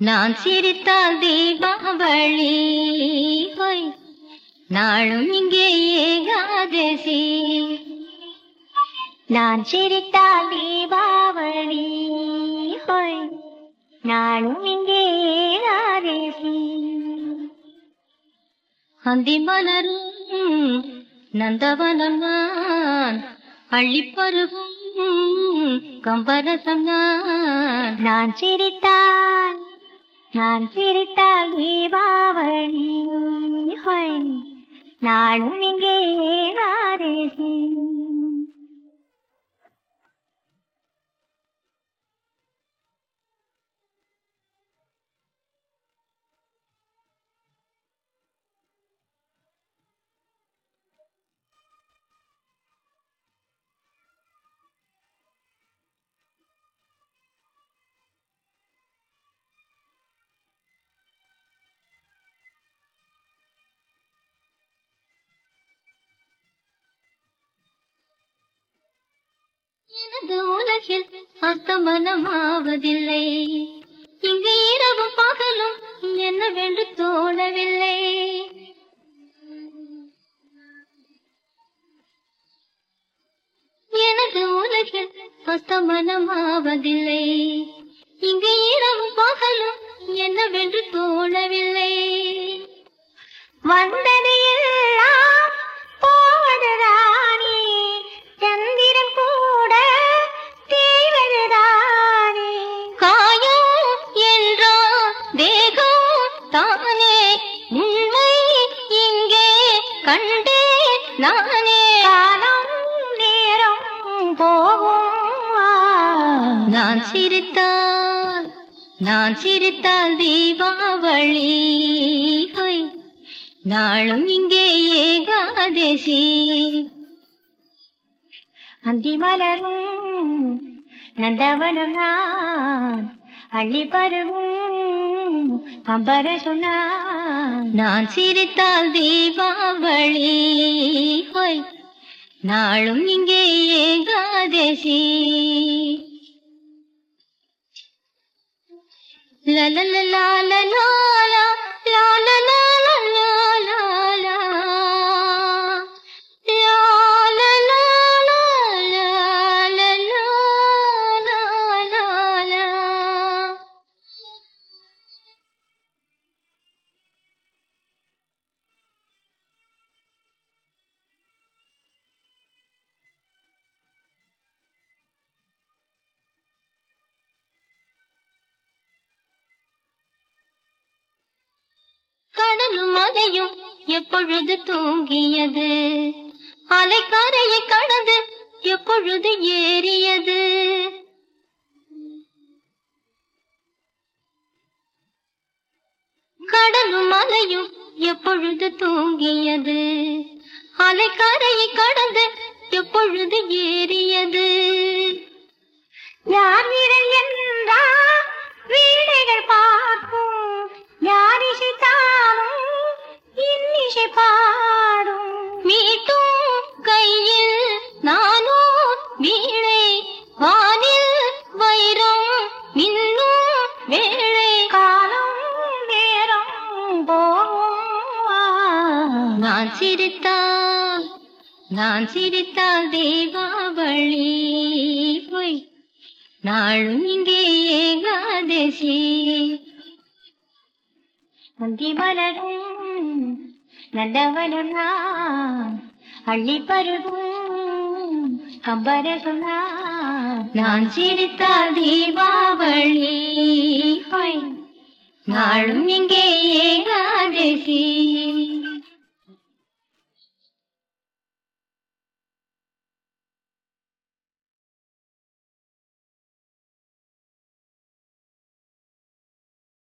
நான் சிரித்தால் தீபாவளி ஹொய் நாளும் இங்கே ஏகாதசி நான் சிரித்தால் தீபாவளி ஹோய் நானும் இங்கே ஏகாதேசி அந்தி மலரும் நந்தவனம் நான் அள்ளிப்பருகும் கம்பரசம் நான் நான் சிரித்தால் நான் சிரித்தால் தீபாவளி ஹோய் நானும் இங்கே ஏகாதேசி எனது உலகில் அஸ்தமனமாவதில்லை இங்கு இரவும் பகலும் என்னவென்று தோணவில்லை எனது உலகில் அஸ்தமனமாவதில்லை இங்கு இரவும் பகலும் என்னவென்று தோணவில்லை வந்தது எல்லாம் போவதுதானே சந்திரன் கூட தேவதுதானே காயம் என்றால் தேகம் தானே உண்மை இங்கே கண்டே நானே காலம் நேரம் போகும் நான் சிரித்தால் நான் சிரித்தால் தீபாவளி ஹொய் நாளும் இங்கே ஏகாதசி அந்தி மலரும் நந்தவனம் நான் அள்ளி பருவும் கம்பர சொன்னான் நான் சிரித்தால் தீபாவளி ஹொய் நாளும் இங்கே ஏகாதசி லலலலாலலாலா, லாலலாலலாலா, லாலலாலலாலலாலா. கடலும் அலையும் எப்பொழுது தூங்கியது அலைக்கரையை கடந்து எப்பொழுது ஏறியது கடலும் அலையும் எப்பொழுது தூங்கியது அலைக்கரையை கடந்து எப்பொழுது ஏறியது யார் வீரன் என்றா வீணைகள் பார்க்கும் யார் இசைத்தாலும் இன்னிசை பாடும் மீட்டும் கையில் நானோ வீணை வானில் வைரம் மின்னும் வேளை காலம் நேரம் போகும் நான் சிரித்தால் நான் சிரித்தால் தீபாவளி பொய் நாளும் இங்கே ஏகாதசி அந்தி மலரும் நந்தவனம் நான் அள்ளி பருகும் கம்பர சொன்னான் நான் சிரித்தால் தீபாவளி பொய் நாளும் இங்கே